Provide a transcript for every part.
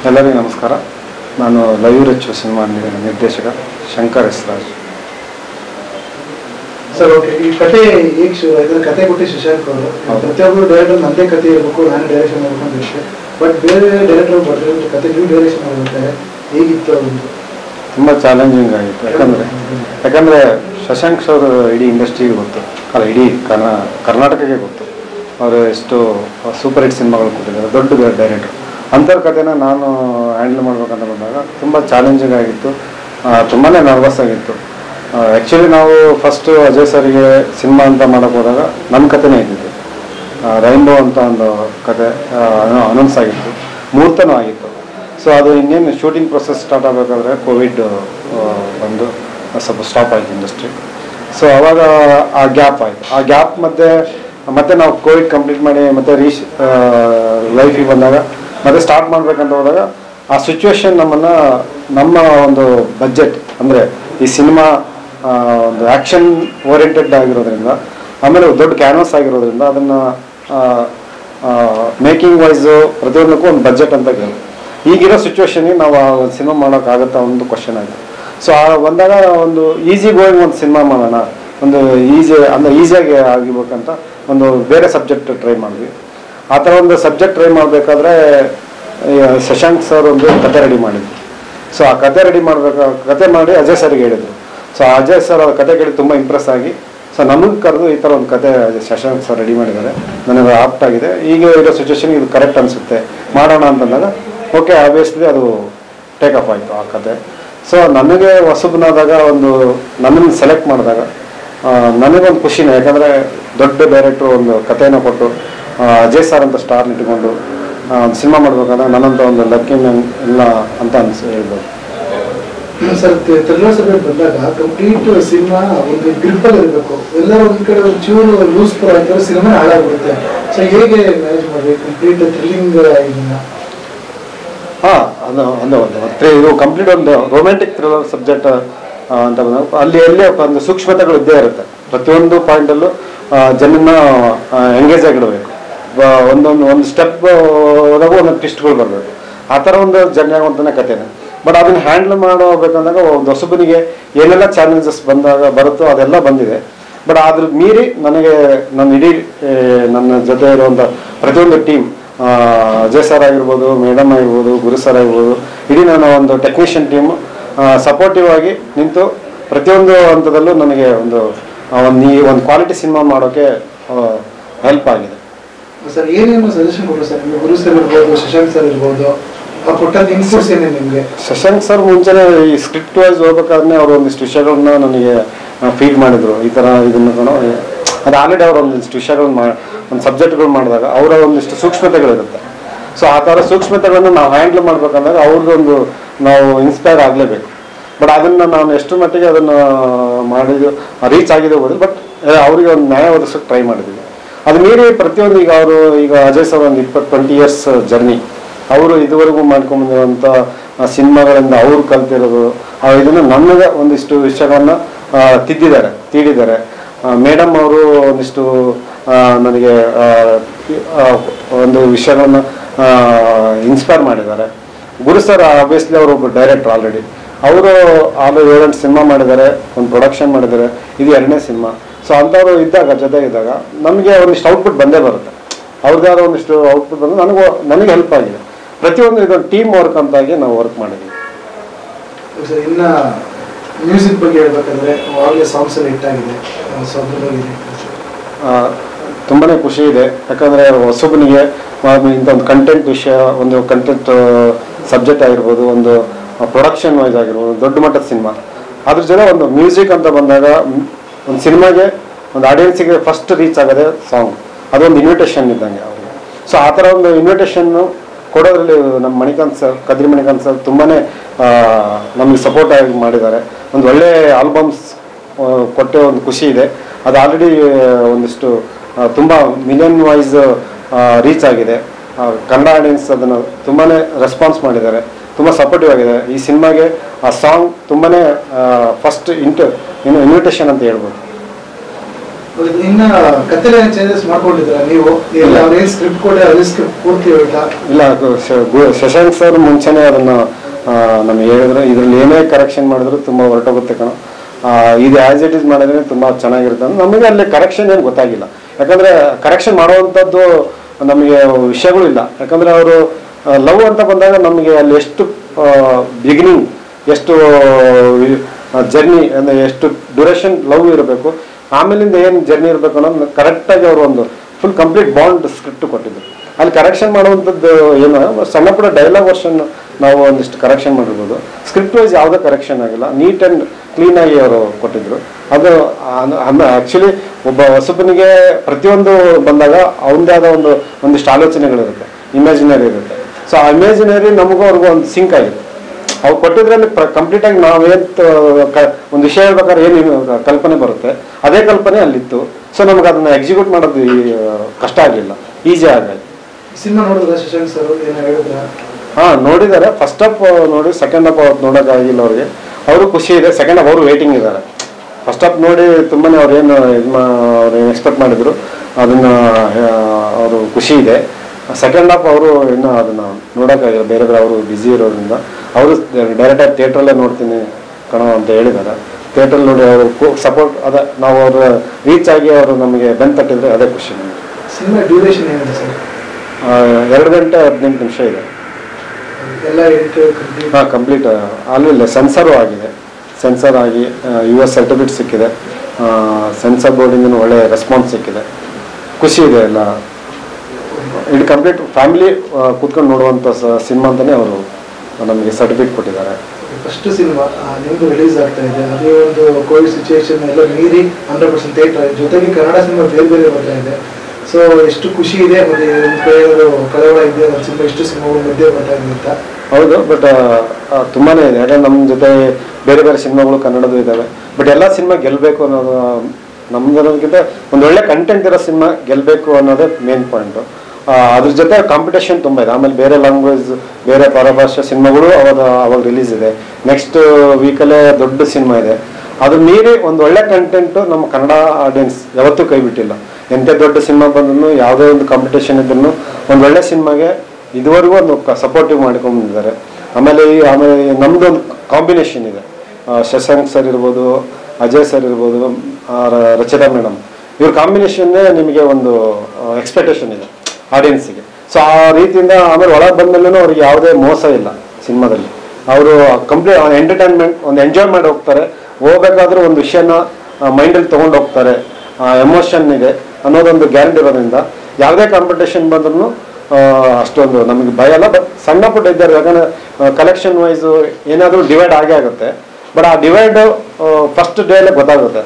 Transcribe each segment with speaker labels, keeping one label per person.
Speaker 1: ಎಲ್ಲರಿಗೂ ನಮಸ್ಕಾರ ನಾನು ಲೈವ್ ರಿಚ್ ಸಿನಿಮಾ ನಿ- ನಿರ್ದೇಶಕ Shankar S Raj
Speaker 2: sir okay ಈ ಕತೆ ಹೇಗೆ ಶುರು ಆಯ್ತು ಅಂದ್ರೆ ಕತೆ ಕೊಟ್ಟು ಶಶಾಂಕ್ ಅವರು
Speaker 1: ಹೌದು.
Speaker 2: ಪ್ರತಿಯೊಬ್ಬರು ಡೈರೆಕ್ಟರ್ ನಂದೇ ಕತೆ ಇರಬೇಕು ನಾನು ಡೈರೆಕ್ಷನ್ ಮಾಡಬೇಕು ಅಂತ ಇರುತ್ತೆ ಬಟ್ ಬೇರೆ ಡೈರೆಕ್ಟರ್ ಬರ್ತಾರೆ ಕತೆ ನೀವು ಡೈರೆಕ್ಷನ್ ಮಾಡಿರ್ತಾರೆ ಹೇಗಿತ್ತು ಒಂದು
Speaker 1: ತುಂಬ ಚಾಲೆಂಜಿಂಗ್ ಆಗಿತ್ತು ಯಾಕಂದರೆ ಯಾಕಂದರೆ ಶಶಾಂಕ್ ಅವರು ಇಡೀ ಇಂಡಸ್ಟ್ರಿಗೆ ಗೊತ್ತು ಅಲ್ಲ ಇಡೀ ಕರ್ನಾ ಕರ್ನಾಟಕಕ್ಕೆ ಗೊತ್ತು ಅವರು ಎಷ್ಟು ಸೂಪರ್ ಹಿಟ್ ಸಿನಿಮಾಗಳು ಕೊಟ್ಟಿದ್ದಾರೆ ದೊಡ್ಡ ಡೈರೆಕ್ಟ್ರು ಅಂಥವ್ರ ಕಥೆನ ನಾನು ಹ್ಯಾಂಡಲ್ ಮಾಡ್ಬೇಕಂತ ಬಂದಾಗ ತುಂಬ ಚಾಲೆಂಜಿಂಗ್ ಆಗಿತ್ತು ತುಂಬಾ ನರ್ವಸ್ ಆಗಿತ್ತು ಆ್ಯಕ್ಚುಲಿ ನಾವು ಫಸ್ಟು ಅಜಯ್ ಸರ್ಗೆ ಸಿನಿಮಾ ಅಂತ ಮಾಡೋಕೆ ಹೋದಾಗ ನನ್ನ ಕಥೆನೇ ಇದ್ದಿದ್ದು ರೈನ್ಬೋ ಅಂತ ಒಂದು ಕತೆ ಅನೌನ್ಸ್ ಆಗಿತ್ತು ಮುಹೂರ್ತನೂ ಆಗಿತ್ತು ಸೊ ಅದು ಇನ್ನೇನು ಶೂಟಿಂಗ್ ಪ್ರೊಸೆಸ್ ಸ್ಟಾರ್ಟ್ ಆಗಬೇಕಾದ್ರೆ ಕೋವಿಡ್ ಬಂದು ಸ್ವಲ್ಪ ಸ್ಟಾಪ್ ಆಯಿತು ಇಂಡಸ್ಟ್ರಿ ಸೊ ಅವಾಗ ಆ ಗ್ಯಾಪ್ ಆಯಿತು ಆ ಗ್ಯಾಪ್ ಮಧ್ಯೆ ಮತ್ತೆ ನಾವು ಕೋವಿಡ್ ಕಂಪ್ಲೀಟ್ ಮಾಡಿ ಮತ್ತೆ ರೀಶ್ ಲೈಫಿಗೆ ಬಂದಾಗ ಮತ್ತೆ ಸ್ಟಾರ್ಟ್ ಮಾಡ್ಬೇಕಂತ ಹೋದಾಗ ಆ ಸಿಚುವೇಶನ್ ನಮ್ಮನ್ನು ನಮ್ಮ ಒಂದು ಬಜೆಟ್ ಅಂದರೆ ಈ ಸಿನಿಮಾ ಒಂದು ಆ್ಯಕ್ಷನ್ ಓರಿಯೆಂಟೆಡ್ ಆಗಿರೋದ್ರಿಂದ ಆಮೇಲೆ ದೊಡ್ಡ ಕ್ಯಾನ್ವಾಸ್ ಆಗಿರೋದ್ರಿಂದ ಅದನ್ನು ಮೇಕಿಂಗ್ ವೈಸು ಪ್ರತಿಯೊಂದಕ್ಕೂ ಒಂದು ಬಜೆಟ್ ಅಂತ ಕೇಳಿ ಈಗಿರೋ ಸಿಚುವೇಶನ್ಗೆ ನಾವು ಆ ಒಂದು ಸಿನಿಮಾ ಮಾಡೋಕ್ಕಾಗತ್ತಾ ಒಂದು ಕ್ವಶನ್ ಆಗಿದೆ ಸೊ ಆ ಬಂದಾಗ ಒಂದು ಈಸಿ ಗೋಯಿಂಗ್ ಒಂದು ಸಿನಿಮಾ ಮಾಡೋಣ ಒಂದು ಈಸಿ ಅಂದರೆ ಈಸಿಯಾಗಿ ಆಗಿರ್ಬೇಕಂತ ಒಂದು ಬೇರೆ ಸಬ್ಜೆಕ್ಟ್ ಟ್ರೈ ಮಾಡಿದ್ವಿ ಆ ಥರ ಒಂದು ಸಬ್ಜೆಕ್ಟ್ ಟ್ರೈ ಮಾಡಬೇಕಾದ್ರೆ ಶಶಾಂಕ್ ಸರ್ ಒಂದು ಕತೆ ರೆಡಿ ಮಾಡಿದ್ರು ಸೊ ಆ ಕತೆ ರೆಡಿ ಮಾಡಬೇಕು ಕತೆ ಮಾಡಿ ಅಜಯ್ ಸರ್ಗೆ ಹೇಳಿದ್ರು ಸೊ ಅಜಯ್ ಸರ್ ಅವ್ರ ಕತೆ ಕೇಳಿ ತುಂಬ ಇಂಪ್ರೆಸ್ ಆಗಿ ಸೊ ನಮಗೆ ಕರೆದು ಈ ಥರ ಒಂದು ಕತೆ ಶಶಾಂಕ್ ಸರ್ ರೆಡಿ ಮಾಡಿದ್ದಾರೆ ನನಗೆ ಆಪ್ಟ್ ಆಗಿದೆ ಈಗ ಇರೋ ಸಿಚುವೇಶನ್ ಇದು ಕರೆಕ್ಟ್ ಅನಿಸುತ್ತೆ ಮಾಡೋಣ ಅಂತಂದಾಗ ಓಕೆ ಆಬ್ವಿಯಸ್ಲಿ ಅದು ಟೇಕ್ ಆಫ್ ಆಯಿತು ಆ ಕತೆ ಸೊ ನನಗೆ ಹೊಸಬನಾದಾಗ ಒಂದು ನನ್ನನ್ನು ಸೆಲೆಕ್ಟ್ ಮಾಡಿದಾಗ ಆ, ನನಗೊಂದು ಖುಷಿನೇ ಯಾಕಂದರೆ ದೊಡ್ಡ ಡೈರೆಕ್ಟ್ರು ಒಂದು ಕಥೆನ ಕೊಟ್ಟು ಆ, ಅಜಯ್ ಸರ್ ಅಂತ ಸ್ಟಾರ್ ಇಟ್ಕೊಂಡು ಒಂದು ಸಿನಿಮಾ ಮಾಡ್ಬೇಕಂದ್ರೆ ನನ್ನಂತ ಒಂದು ಲಕ್ಕಿ ಇಲ್ಲ ಅಂತ ಅನ್ಸಿ ಹೇಳ್ಬೋದು
Speaker 2: ಸರ್ ಥ್ರಿಲ್ಲರ್ ಸಬ್ಜೆಕ್ಟ್ ಬಂದಾಗ ಕಂಪ್ಲೀಟ್ ಸಿನಿಮಾ ಒಂದು ಗ್ರಿಪ್ಪಲ್ಲಿ ಇರಬೇಕು ಎಲ್ಲ ಒಂದು ಕಡೆ ಒಂದು ಚೂರು ಲೂಸ್ ಪರ್ ಆಗಿದ್ರೆ ಸಿನಿಮಾ ಹಾಳಾಗ್ಬಿಡುತ್ತೆ ಸೊ ಹೇಗೆ ಮ್ಯಾನೇಜ್ ಮಾಡಬೇಕು ಕಂಪ್ಲೀಟ್ ಥ್ರಿಲ್ಲಿಂಗ್ ಇದನ್ನ
Speaker 1: ಹಾಂ ಅದು ಒಂದು ಒಂದು ಮತ್ತೆ ಇದು ಕಂಪ್ಲೀಟ್ ಒಂದು ರೊಮ್ಯಾಂಟಿಕ್ ಥ್ರಿಲ್ಲರ್ ಸಬ್ಜೆಕ್ಟ್ ಅಂತ ಬಂದಾಗ ಅಲ್ಲಿ ಎಲ್ಲಿ ಒಂದು ಸೂಕ್ಷ್ಮತೆಗಳು ಇದ್ದೇ ಇರುತ್ತೆ ಪ್ರತಿಯೊಂದು ಪಾಯಿಂಟಲ್ಲೂ ಜನನ್ನ ಎಂಗೇಜ್ ಆಗಿಡಬೇಕು ಬ- ಒಂದೊಂದು ಒಂದು ಸ್ಟೆಪ್ ಹೋದಾಗ ಒಂದೊಂದು ಟ್ವಿಸ್ಟ್ಗಳು ಬರಬೇಕು ಆ ಥರ ಒಂದು ಜರ್ನಿ ಆಗುವಂಥನೇ ಕಥೆನೇ ಬಟ್ ಅದನ್ನ ಹ್ಯಾಂಡಲ್ ಮಾಡಬೇಕಂದಾಗ ಒಂದು ಹೊಸಬನಿಗೆ ಏನೆಲ್ಲ ಚಾಲೆಂಜಸ್ ಬಂದಾಗ ಬರುತ್ತೋ ಅದೆಲ್ಲ ಬಂದಿದೆ ಬಟ್ ಅದ್ರ ಮೀರಿ ನನಗೆ ನನ್ನ ಇಡೀ ಆ, ನನ್ನ ಜೊತೆ ಇರುವಂಥ ಪ್ರತಿಯೊಂದು ಟೀಮ್ ಅಜಯ್ ಸರ್ ಆಗಿರ್ಬೋದು ಮೇಡಮ್ ಆಗಿರ್ಬೋದು ಗುರು ಸರ್ ಆಗಿರ್ಬೋದು ಇಡೀ ನನ್ನ ಒಂದು ಟೆಕ್ನಿಷಿಯನ್ ಟೀಮ್ ಸಪೋರ್ಟಿವ್ ಆಗಿ ನಿಂತು ಪ್ರತಿಯೊಂದು ಹಂತದಲ್ಲೂ ನನಗೆ ಒಂದು ಆ, ಒಂದು ಈ ಒಂದು ಕ್ವಾಲಿಟಿ ಸಿನಿಮಾ ಮಾಡೋಕ್ಕೆ ಹೆಲ್ಪ್ ಆಗಿದೆ
Speaker 2: ಸರ್ ಏನೇನು ಸಜೆಷನ್ ಕೊಟ್ಟರು ಸರ್ ನಿಮಗೆ ಗುರು ಸರ್ ಇರ್ಬೋದು ಶಶಾಂಕ್ ಸರ್ ಇರ್ಬೋದು ಆ ಕೊಟ್ಟಂತ ಇನ್ಪುಟ್ಸ್ ಏನೇನು ನಿಮಗೆ
Speaker 1: ಶಶಾಂಕ್ ಸರ್ ಮುಂಚೆನೇ ಈ ಸ್ಕ್ರಿಪ್ಟ್ ವೈಸ್ ಹೋಗ್ಬೇಕಾದ್ರೆ ಅವ್ರು ಒಂದಿಷ್ಟು ವಿಷಯಗಳನ್ನ ನನಗೆ ಫೀಡ್ ಮಾಡಿದ್ರು ಈ ಥರ ಇದನ್ನ ಕಣೋ ಅದು ಆಲ್ರೆಡಿ ಅವ್ರು ಒಂದಿಷ್ಟು ವಿಷಯಗಳನ್ನ ಮಾ ಒಂದು ಸಬ್ಜೆಕ್ಟ್ಗಳು ಮಾಡಿದಾಗ ಅವರ ಒಂದಿಷ್ಟು ಸೂಕ್ಷ್ಮತೆಗಳಿರುತ್ತೆ ಸೊ ಆ ಥರ ಸೂಕ್ಷ್ಮತೆಗಳನ್ನು ನಾವು ಹ್ಯಾಂಡಲ್ ಮಾಡ್ಬೇಕಂದಾಗ ಅವ್ರದ್ದೊಂದು ನಾವು ಇನ್ಸ್ಪೈರ್ ಆಗಲೇಬೇಕು ಬಟ್ ಅದನ್ನು ನಾನು ಎಷ್ಟು ಮಟ್ಟಿಗೆ ಅದನ್ನು ಮಾಡಿದ್ದು ರೀಚ್ ಆಗಿದೆ ಹೋಗೋದು ಬಟ್ ಅವರಿಗೆ ಒಂದು ನ್ಯಾಯ ಒದಗಿಸೋಕೆ ಟ್ರೈ ಮಾಡಿದ್ದೀವಿ ಅದು ಮೀರಿ ಪ್ರತಿಯೊಂದು ಈಗ ಅವರು ಈಗ ಅಜಯ್ ಸರ್ ಒಂದು ಇಪ್ಪತ್ತು ಟ್ವೆಂಟಿ ಇಯರ್ಸ್ ಜರ್ನಿ ಅವರು ಇದುವರೆಗೂ ಮಾಡ್ಕೊಂಡ್ಬಂದಿರುವಂಥ ಸಿನಿಮಾಗಳಿಂದ ಅವರು ಕಲ್ತಿರೋದು ಆ ಇದನ್ನು ನಮಗೆ ಒಂದಿಷ್ಟು ವಿಷಯಗಳನ್ನ ಆ, ತಿದ್ದಿದ್ದಾರೆ ತೀಡಿದ್ದಾರೆ ಮೇಡಮ್ ಅವರು ಒಂದಿಷ್ಟು ಆ, ನನಗೆ ಆ, ಆ, ಒಂದು ವಿಷಯಗಳನ್ನ ಇನ್ಸ್ಪೈರ್ ಮಾಡಿದ್ದಾರೆ ಗುರು ಸರ್ ಆಬ್ವಿಯಸ್ಲಿ ಅವರು ಒಬ್ಬ ಡೈರೆಕ್ಟರ್ ಆಲ್ರೆಡಿ ಅವರು ಆಲ್ರೆಡಿ ಏಳೆಂಟು ಸಿನಿಮಾ ಮಾಡಿದ್ದಾರೆ ಒಂದು ಪ್ರೊಡಕ್ಷನ್ ಮಾಡಿದ್ದಾರೆ ಇದು ಎರಡನೇ ಸಿನಿಮಾ ಸೊ ಅಂಥವ್ರು ಇದ್ದಾಗ ಜೊತೆ ಇದ್ದಾಗ ನಮಗೆ ಒಂದಿಷ್ಟು ಔಟ್ಪುಟ್ ಬಂದೇ ಬರುತ್ತೆ ಅವ್ರದ್ದು ಯಾರೋ ಒಂದಿಷ್ಟು ಔಟ್ಪುಟ್ ಬಂದು ನನಗೂ ನನಗೆ ಹೆಲ್ಪ್ ಆಗಿದೆ ಪ್ರತಿಯೊಂದು ಇದೊಂದು ಟೀಮ್ ವರ್ಕ್ ಅಂತಾಗಿ ನಾವು ವರ್ಕ್ ಮಾಡಿದ್ದೀವಿ
Speaker 2: ಸರ್ ಇನ್ನ ಮ್ಯೂಸಿಕ್ ಬಗ್ಗೆ ಹೇಳ್ಬೇಕಂದ್ರೆ ಆಗಲೇ ಸಾಂಗ್ಸ್ ಎಲ್ಲ ಹಿಟ್ಟಾಗಿದೆ ಸೊ ಅದ್ರ ಬಗ್ಗೆ ಏನ್ ಹೇಳ್ತೀರಾ ಸರ್?
Speaker 1: ತುಂಬಾ ಖುಷಿ ಇದೆ ಯಾಕಂದರೆ ಹೊಸಬನಿಗೆ ಮ- ಇಂಥ ಒಂದು ಕಂಟೆಂಟ್ ವಿಷಯ ಒಂದು ಕಂಟೆಂಟ್ ಸಬ್ಜೆಕ್ಟ್ ಆಗಿರ್ಬೋದು ಒಂದು ಪ್ರೊಡಕ್ಷನ್ ವೈಸ್ ಆಗಿರ್ಬೋದು ದೊಡ್ಡ ಮಟ್ಟದ ಸಿನಿಮಾ ಅದ್ರ ಜೊತೆ ಒಂದು ಮ್ಯೂಸಿಕ್ ಅಂತ ಬಂದಾಗ ಮ್- ಒಂದು ಸಿನಿಮಾಗೆ ಒಂದು ಆಡಿಯನ್ಸಿಗೆ ಫಸ್ಟ್ ರೀಚ್ ಆಗೋದೇ ಸಾಂಗ್ ಅದೊಂದು ಇನ್ವಿಟೇಷನ್ ಇದ್ದಂಗೆ ಅವ್ರಿಗೆ ಸೊ ಆ ಥರ ಒಂದು ಇನ್ವಿಟೇಷನ್ನು ಕೊಡೋದ್ರಲ್ಲಿ ನಮ್ಮ ಮಣಿಕಾಂತ್ ಸರ್ ಕದ್ರಿ ಮಣಿಕಾಂತ್ ಸರ್ ತುಂಬಾ ನಮಗೆ ಸಪೋರ್ಟ್ ಆಗಿ ಮಾಡಿದ್ದಾರೆ ಒಂದು ಒಳ್ಳೆ ಆಲ್ಬಮ್ಸ್ ಕೊಟ್ಟೆ ಒಂದು ಖುಷಿ ಇದೆ ಅದು ಆಲ್ರೆಡಿ ಒಂದಿಷ್ಟು ಆ, ತುಂಬ ಮಿಲಿಯನ್ ವೈಸ್ ರೀಚ್ ಆಗಿದೆ ಆ, ಕನ್ನಡ ಆಡಿಯನ್ಸ್ ಅದನ್ನು ತುಂಬಾ ರೆಸ್ಪಾನ್ಸ್ ಮಾಡಿದ್ದಾರೆ ತುಂಬ ಸಪೋರ್ಟಿವ್ ಆಗಿದೆ ಈ ಸಿನಿಮಾಗೆ ಆ ಸಾಂಗ್ ತುಂಬಾ ಫಸ್ಟ್ ಇಂಟ್ ಇನ್ನು ಇನ್ವಿಟೇಷನ್ ಅಂತ ಹೇಳ್ಬೋದು
Speaker 2: ಅದು ಇನ್ನ ಕಥೆಲೆ ಚೇಂಜಸ್ ಮಾಡ್ಕೊಂಡಿದ್ರ ನೀವು ಇಲ್ಲ ಅವ್ರು ಏನ್ ಸ್ಕ್ರಿಪ್ಟ್ ಕೊಟ್ಟರೆ ಅದೇ ಸ್ಕ್ರಿಪ್ಟ್ ಪೂರ್ತಿ ಹೇಳ್ತಾ
Speaker 1: ಇಲ್ಲ ಅದು ಶ- ಗು- ಶಶಾಂಕ್ ಸರ್ ಮುಂಚೆನೆ ಅದನ್ನ ಆ, ನಮಗೆ ಹೇಳಿದ್ರು ಇದ್ರಲ್ಲಿ ಏನೇ ಕರೆಕ್ಷನ್ ಮಾಡಿದ್ರು ತುಂಬಾ ಹೊರಟೋಗುತ್ತೆ ಕಣ ಆ, ಇದು ಆಸ್ ಇಟ್ ಇಸ್ ಮಾಡಿದ್ರೆ ತುಂಬಾ ಚೆನ್ನಾಗಿರುತ್ತೆ ಅಂತ ನಮಗೆ ಅಲ್ಲಿ ಕರೆಕ್ಷನ್ ಏನು ಗೊತ್ತಾಗಿಲ್ಲ ಯಾಕಂದ್ರೆ ಕರೆಕ್ಷನ್ ಮಾಡುವಂಥದ್ದು ನಮಗೆ ವಿಷಯಗಳು ಇಲ್ಲ ಯಾಕಂದ್ರೆ ಅವರು ಲವ್ ಅಂತ ಬಂದಾಗ ನಮಗೆ ಅಲ್ಲಿ ಎಷ್ಟು ಬಿಗಿನಿಂಗ್ ಎಷ್ಟು ಜರ್ನಿ ಅಂದ್ರೆ ಎಷ್ಟು ಡ್ಯೂರೇಷನ್ ಲವ್ ಇರಬೇಕು ಆಮೇಲಿಂದ ಏನು ಜರ್ನಿ ಇರಬೇಕು ಅನ್ನೋದು ಕರೆಕ್ಟಾಗಿ ಅವರು ಒಂದು ಫುಲ್ ಕಂಪ್ಲೀಟ್ ಬಾಂಡ್ ಸ್ಕ್ರಿಪ್ಟ್ ಕೊಟ್ಟಿದ್ರು ಅಲ್ಲಿ ಕರೆಕ್ಷನ್ ಮಾಡುವಂಥದ್ದು ಏನು ಸಣ್ಣ ಪುಟ್ಟ ಡೈಲಾಗ್ ವರ್ಷನ್ ನಾವು ಒಂದಿಷ್ಟು ಕರೆಕ್ಷನ್ ಮಾಡಿರ್ಬೋದು ಸ್ಕ್ರಿಪ್ಟ್ ವೈಸ್ ಯಾವುದೇ ಕರೆಕ್ಷನ್ ಆಗಿಲ್ಲ ನೀಟ್ ಆ್ಯಂಡ್ ಕ್ಲೀನಾಗಿ ಅವರು ಕೊಟ್ಟಿದ್ರು ಅದು ಆ್ಯಕ್ಚುಲಿ ಒಬ್ಬ ಹೊಸಬನಿಗೆ ಪ್ರತಿಯೊಂದು ಬಂದಾಗ ಅವನದೇ ಆದ ಒಂದು ಒಂದಿಷ್ಟು ಆಲೋಚನೆಗಳಿರುತ್ತೆ ಇಮ್ಯಾಜಿನರಿ ಇರುತ್ತೆ ಸೊ ಆ ಇಮ್ಯಾಜಿನರಿ ನಮಗೂ ಅವ್ರಿಗೂ ಒಂದು ಸಿಂಕ್ ಆಗಿದೆ ಅವ್ರು ಕೊಟ್ಟಿದ್ರಲ್ಲಿ ಕಂಪ್ಲೀಟ್ ಆಗಿ ನಾವೇನ್ ಒಂದು ವಿಷಯ ಹೇಳ್ಬೇಕಾದ್ರೆ ಏನು ಕಲ್ಪನೆ ಬರುತ್ತೆ ಅದೇ ಕಲ್ಪನೆ ಅಲ್ಲಿತ್ತು ಸೊ ನಮ್ಗೆ ಅದನ್ನ ಎಕ್ಸಿಕ್ಯೂಟ್ ಮಾಡೋದು ಈ, ಆ, ಕಷ್ಟ ಆಗಲಿಲ್ಲ ಈಸಿ ಆಗಾಯ್ತು
Speaker 2: ಸಿನಿಮಾ ನೋಡಿದ್ರ ಶಶಾಂಕ್ ಸರ್ ಏನೋ ಹೇಳಿದ್ರ
Speaker 1: ಹಾ ನೋಡಿದ್ದಾರೆ ಫಸ್ಟ್ ಅಪ್ ನೋಡಿ ಸೆಕೆಂಡ್ ಅಪ್ ಅವ್ರು ನೋಡೋಕ್ಕಾಗಿಲ್ಲ ಅವ್ರಿಗೆ ಅವರು ಖುಷಿ ಇದೆ ಸೆಕೆಂಡ್ ಅಪ್ ಅವರು ವೇಟಿಂಗ್ ಇದ್ದಾರೆ ಫಸ್ಟ್ ಅಪ್ ನೋಡಿ ತುಂಬಾನೇ ಅವ್ರು ಏನು ಇದು ಮಾ ಅವ್ರು ಏನು ಎಕ್ಸ್ಪೆಕ್ಟ್ ಮಾಡಿದ್ರು ಅದನ್ನ ಅವರು ಖುಷಿ ಇದೆ ಸೆಕೆಂಡ್ ಹಾಫ್ ಅವರು ಇನ್ನೂ ಅದನ್ನ ನೋಡೋಕ್ಕಾಗಿಲ್ಲ ಬೇರೆ ಬೇರೆ ಅವರು ಬ್ಯುಸಿ ಇರೋದ್ರಿಂದ ಅವರು ಡೈರೆಕ್ಟಾಗಿ ಥಿಯೇಟ್ರಲ್ಲೇ ನೋಡ್ತೀನಿ ಕಣೋ ಅಂತ ಹೇಳಿದ್ದಾರೆ ಥಿಯೇಟ್ರಲ್ಲಿ ನೋಡಿ ಅವರು ಸಪೋರ್ಟ್ ಅದ ನಾವು ಅವ್ರ ರೀಚ್ ಆಗಿ ಅವರು ನಮಗೆ ಬೆನ್ ತಟ್ಟಿದ್ರೆ ಅದೇ ಖುಷಿ ನಮಗೆ
Speaker 2: ಸಿನಿಮಾ ಡ್ಯೂರೇಷನ್ ಏನಿದೆ ಸರ್
Speaker 1: ಎರಡು ಗಂಟೆ ಹದಿನೆಂಟು ನಿಮಿಷ ಇದೆ
Speaker 2: ಎಲ್ಲ ಎಡಿಟ್ ಕಂಪ್ಲೀಟ್
Speaker 1: ಹಾಂ ಕಂಪ್ಲೀಟ್ ಅಲ್ಲಿಲ್ಲ ಸೆನ್ಸರು ಆಗಿದೆ ಸೆನ್ಸರ್ ಆಗಿ ಯು ಎಸ್ ಸರ್ಟಿಫಿಕೇಟ್ ಸಿಕ್ಕಿದೆ ಸೆನ್ಸರ್ ಬೋರ್ಡಿಂದ ಒಳ್ಳೆ ರೆಸ್ಪಾನ್ಸ್ ಸಿಕ್ಕಿದೆ ಖುಷಿ ಇದೆ ಎಲ್ಲ ಇದು ಕಂಪ್ಲೀಟ್ ಫ್ಯಾಮಿಲಿ ಕೂತ್ಕೊಂಡು ನೋಡುವಂಥ ಸಿನಿಮಾ ಅಂತಲೇ ಅವರು ನಮಗೆ ಸರ್ಟಿಫಿಕೇಟ್ ಕೊಟ್ಟಿದ್ದಾರೆ
Speaker 2: ಫಸ್ಟ್ ಸಿನಿಮಾ ನಿಮ್ದು ರಿಲೀಸ್ ಆಗ್ತಾ ಇದೆ ಅದೇ ಒಂದು ಕೋವಿಡ್ ಸಿಚುವೇಶನ್ ಎಲ್ಲ ಮೀರಿ ಹಂಡ್ರೆಡ್ ಪರ್ಸೆಂಟ್ ಥಿಯೇಟರ್ ಜೊತೆಗೆ ಕನ್ನಡ ಸಿನಿಮಾ ಬೇರೆ ಬೇರೆ ಬರ್ತಾ ಇದೆ ಸೊ ಎಷ್ಟು ಖುಷಿ ಇದೆ ಮತ್ತೆ ಒಂದು ಕಡೆ ಕಳವಳ ಇದೆ ಒಂದು ಸಿನಿಮಾ ಎಷ್ಟು ಸಿನಿಮಾಗಳು ಮಧ್ಯೆ ಬರ್ತಾ ಇದೆ ಅಂತ
Speaker 1: ಹೌದು ಬಟ್ ತುಂಬಾ ಇದೆ ಯಾಕಂದ್ರೆ ನಮ್ಮ ಜೊತೆ ಬೇರೆ ಬೇರೆ ಸಿನಿಮಾಗಳು ಕನ್ನಡದು ಇದ್ದಾವೆ ಬಟ್ ಎಲ್ಲ ಸಿನಿಮಾ ಗೆಲ್ಲಬೇಕು ಅನ್ನೋದು ನಮ್ದು ಅನ್ನೋದಕ್ಕಿಂತ ಒಂದು ಒಳ್ಳೆ ಕಂಟೆಂಟ್ ಇರೋ ಸಿನಿಮಾ ಗೆಲ್ಲಬೇಕು ಅನ್ನೋದೇ ಮೇನ್ ಪಾಯಿಂಟು ಅದ್ರ ಜೊತೆ ಕಾಂಪಿಟೇಷನ್ ತುಂಬ ಇದೆ ಆಮೇಲೆ ಬೇರೆ ಲ್ಯಾಂಗ್ವೇಜ್ ಬೇರೆ ಪರಭಾಷೆ ಸಿನಿಮಾಗಳು ಅವಾಗ ಅವಾಗ ರಿಲೀಸ್ ಇದೆ ನೆಕ್ಸ್ಟ್ ವೀಕಲ್ಲೇ ದೊಡ್ಡ ಸಿನಿಮಾ ಇದೆ ಅದು ಮೀರಿ ಒಂದು ಒಳ್ಳೆ ಕಂಟೆಂಟು ನಮ್ಮ ಕನ್ನಡ ಆಡಿಯನ್ಸ್ ಯಾವತ್ತೂ ಕೈ ಬಿಟ್ಟಿಲ್ಲ ಎಂಥ ದೊಡ್ಡ ಸಿನಿಮಾ ಬಂದ್ರು ಯಾವುದೇ ಒಂದು ಕಾಂಪಿಟೇಷನ್ ಇದ್ರೂ ಒಂದು ಒಳ್ಳೆ ಸಿನಿಮಾಗೆ ಇದುವರೆಗೂ ಒಂದು ಸಪೋರ್ಟಿವ್ ಮಾಡ್ಕೊಂಡ್ಬಂದಿದ್ದಾರೆ ಆಮೇಲೆ ಈ ಆಮೇಲೆ ನಮ್ದು ಒಂದು ಕಾಂಬಿನೇಷನ್ ಇದೆ ಆ, ಶಶಾಂಕ್ ಸರ್ ಇರ್ಬೋದು ಅಜಯ್ ಸರ್ ಇರ್ಬೋದು ಆ, ರ- ರಚಿತಾ ಮೇಡಮ್ ಇವ್ರ ಕಾಂಬಿನೇಷನ್ನೇ ನಿಮಗೆ ಒಂದು ಎಕ್ಸ್ಪೆಕ್ಟೇಷನ್ ಇದೆ ಆಡಿಯನ್ಸಿಗೆ ಸೊ ಆ ರೀತಿಯಿಂದ ಆಮೇಲೆ ಒಳಗೆ ಬಂದ್ಮೇಲೂ ಅವ್ರಿಗೆ ಯಾವುದೇ ಮೋಸ ಇಲ್ಲ ಸಿನಿಮಾದಲ್ಲಿ ಅವರು ಕಂಪ್ಲೀಟ್ ಎಂಟರ್ಟೈನ್ಮೆಂಟ್ ಒಂದು ಎಂಜಾಯ್ ಮಾಡಿ ಹೋಗ್ತಾರೆ ಹೋಗ್ಬೇಕಾದ್ರೂ ಒಂದು ವಿಷಯನ ಮೈಂಡಲ್ಲಿ ತೊಗೊಂಡು ಹೋಗ್ತಾರೆ ಎಮೋಷನ್ ಇದೆ ಅನ್ನೋದೊಂದು ಗ್ಯಾರಂಟಿ ಇರೋದ್ರಿಂದ ಯಾವುದೇ ಕಾಂಪಿಟೇಷನ್ ಬಂದ್ರೂ ಅಷ್ಟೊಂದು ನಮಗೆ ಭಯ ಅಲ್ಲ ಬಟ್ ಸಣ್ಣ ಪುಟ್ಟ ಇದ್ದಾರೆ ಯಾಕಂದ್ರೆ ಕಲೆಕ್ಷನ್ ವೈಸ್ ಏನಾದರೂ ಡಿವೈಡ್ ಆಗೇ ಆಗುತ್ತೆ ಬಟ್ ಆ ಡಿವೈಡ್ ಫಸ್ಟ್ ಡೇಲೇ ಗೊತ್ತಾಗುತ್ತೆ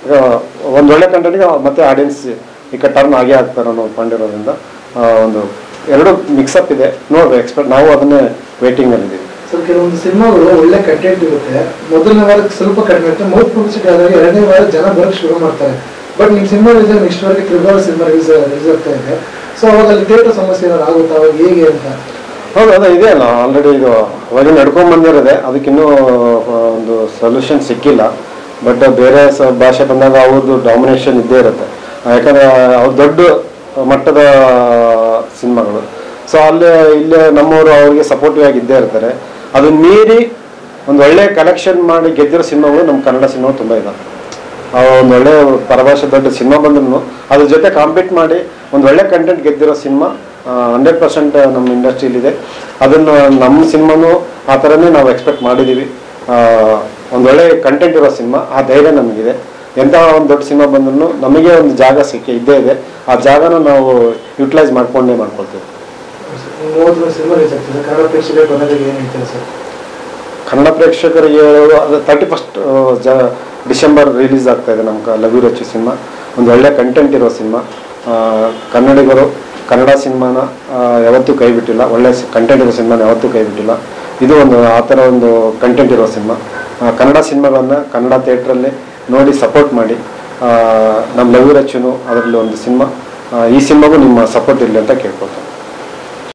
Speaker 1: ಒಂದು ಒಳ್ಳೆ ಕಂಟೆಂಟ್ಗೆ ಮತ್ತೆ ಆಡಿಯನ್ಸ್ ಈಗ ಟರ್ನ್ ಆಗೇ ಆಗ್ತಾರೆ ಅನ್ನೋ ಪಾಯಿಂಟ್ ಇರೋದ್ರಿಂದ ಆ, ಒಂದು ಎರಡು ಮಿಕ್ಸಪ್ ಇದೆ ನೋಡ್ಬೇಕು ಎಕ್ಸ್ಪೆಕ್ಟ್ ನಾವು ಅದನ್ನೇ ವೇಟಿಂಗಲ್ಲಿದ್ದೀವಿ
Speaker 2: ಸೊ ಕೆಲವೊಂದು ಸಿನಿಮಾಗಳು ಒಳ್ಳೆ ಕಂಟೆಂಟ್ ಇರುತ್ತೆ ಮೊದಲನೇ ವಾರಕ್ಕೆ ಸ್ವಲ್ಪ ಕಡಿಮೆ ಇರುತ್ತೆ ಮೌತ್ ಪಬ್ಲಿಸಿಟಿ ಆದಾಗ ಎರಡನೇ ವಾರ ಜನ ಬರೋಕ್ಕೆ ಶುರು ಮಾಡ್ತಾರೆ ಬಟ್ ನಿಮ್ಮ ಸಿನಿಮಾ ರಿಲೀಸ್ ನೆಕ್ಸ್ಟ್ ವಾರಕ್ಕೆ ತ್ರಿಬಲ್ ಸಿನಿಮಾ ರಿಲೀಸ್ ರಿಲೀಸ್ ಆಗ್ತಾ ಇದೆ ಸೊ ಅವಾಗ ಅಲ್ಲಿ ಥಿಯೇಟರ್ ಸಮಸ್ಯೆ ಏನಾದ್ರು ಆಗುತ್ತಾ ಅವಾಗ ಹೇಗೆ ಅಂತ
Speaker 1: ಹೌದು ಅದೇ ಇದೆ ಅಲ್ಲ ಆಲ್ರೆಡಿ ಇದು ಅವಾಗ ನಡ್ಕೊಂಡ್ ಬಂದಿರೋದೆ ಅದಕ್ಕಿನ್ನೂ ಆ, ಒಂದು ಸೊಲ್ಯೂಷನ್ ಸಿಕ್ಕಿಲ್ಲ ಬಟ್ ಬೇರೆ ಸ ಭಾಷೆ ಬಂದಾಗ ಅವ್ರದ್ದು ಡಾಮಿನೇಷನ್ ಇದ್ದೇ ಇರುತ್ತೆ ಆ, ಯಾಕಂದ್ರೆ ಅವ್ರು ದೊಡ್ಡ ಮಟ್ಟದ ಸಿನಿಮಾಗಳು ಸೊ ಅಲ್ಲೇ ಇಲ್ಲೇ ನಮ್ಮವರು ಅವ್ರಿಗೆ ಸಪೋರ್ಟಿವ್ ಆಗಿ ಇದ್ದೇ ಇರ್ತಾರೆ ಅದನ್ನ ಮೀರಿ ಒಂದು ಒಳ್ಳೆ ಕಲೆಕ್ಷನ್ ಮಾಡಿ ಗೆದ್ದಿರೋ ಸಿನಿಮಾಗಳು ನಮ್ಮ ಕನ್ನಡ ಸಿನಿಮಾ ತುಂಬ ಇದಾವೆ ಆ ಒಂದು ಒಳ್ಳೆ ಪರಭಾಷೆ ದೊಡ್ಡ ಸಿನಿಮಾ ಬಂದ್ರು ಅದ್ರ ಜೊತೆ ಕಾಂಪೀಟ್ ಮಾಡಿ ಒಂದು ಒಳ್ಳೆ ಕಂಟೆಂಟ್ ಗೆದ್ದಿರೋ ಸಿನಿಮಾ ಹಂಡ್ರೆಡ್ ಪರ್ಸೆಂಟ್ ನಮ್ಮ ಇಂಡಸ್ಟ್ರಿಲಿದೆ ಅದನ್ನು ನಮ್ಮ ಸಿನಿಮಾನು ಆ ಥರನೇ ನಾವು ಎಕ್ಸ್ಪೆಕ್ಟ್ ಮಾಡಿದ್ದೀವಿ ಆ, ಒಂದು ಒಳ್ಳೆ ಕಂಟೆಂಟ್ ಇರೋ ಸಿನಿಮಾ ಆ ಧೈರ್ಯ ನಮಗಿದೆ ಎಂಥ ಒಂದು ದೊಡ್ಡ ಸಿನಿಮಾ ಬಂದ್ರು ನಮಗೆ ಒಂದು ಜಾಗ ಸಿಕ್ಕಿ ಇದ್ದೇ ಇದೆ ಆ ಜಾಗನ ನಾವು ಯುಟಿಲೈಸ್ ಮಾಡ್ಕೊಂಡೇ ಮಾಡ್ಕೊಳ್ತೀವಿ
Speaker 2: ಮೂವತ್ತು ಸಿನಿಮಾ ರಿಲೀಸ್ ಆಗ್ತದೆ ಕನ್ನಡ ಪ್ರೇಕ್ಷಕರಿಗೆ ಬಂದಾಗ ಏನು ಹೇಳ್ತಾರೆ ಸರ್
Speaker 1: ಕನ್ನಡ ಪ್ರೇಕ್ಷಕರಿಗೆ ಹೇಳೋದು ಅದು ತರ್ಟಿ ಫಸ್ಟ್ ಜ ಡಿಸೆಂಬರ್ ರಿಲೀಸ್ ಆಗ್ತಾ ಇದೆ ನಮ್ಮ ಲಘು ರಚಿ ಸಿನಿಮಾ ಒಂದು ಒಳ್ಳೆ ಕಂಟೆಂಟ್ ಇರೋ ಸಿನಿಮಾ ಕನ್ನಡಿಗರು ಕನ್ನಡ ಸಿನಿಮಾನ ಆ, ಯಾವತ್ತೂ ಕೈ ಬಿಟ್ಟಿಲ್ಲ ಒಳ್ಳೆ ಕಂಟೆಂಟ್ ಇರೋ ಸಿನಿಮಾನ ಯಾವತ್ತೂ ಕೈ ಬಿಟ್ಟಿಲ್ಲ ಇದು ಒಂದು ಆ ಥರ ಒಂದು ಕಂಟೆಂಟ್ ಇರೋ ಸಿನಿಮಾ ಆ, ಕನ್ನಡ ಸಿನಿಮಾಗಳನ್ನ ಕನ್ನಡ ಥಿಯೇಟ್ರಲ್ಲಿ ನೋಡಿ ಸಪೋರ್ಟ್ ಮಾಡಿ ಆ, ನಮ್ಮ ಲಘು ರಚನು ಅದರಲ್ಲಿ ಒಂದು ಸಿನಿಮಾ ಆ, ಈ ಸಿನಿಮಾಗೂ ನಿಮ್ಮ ಸಪೋರ್ಟ್ ಇರಲಿ ಅಂತ ಕೇಳ್ಕೊಳ್ತೀನಿ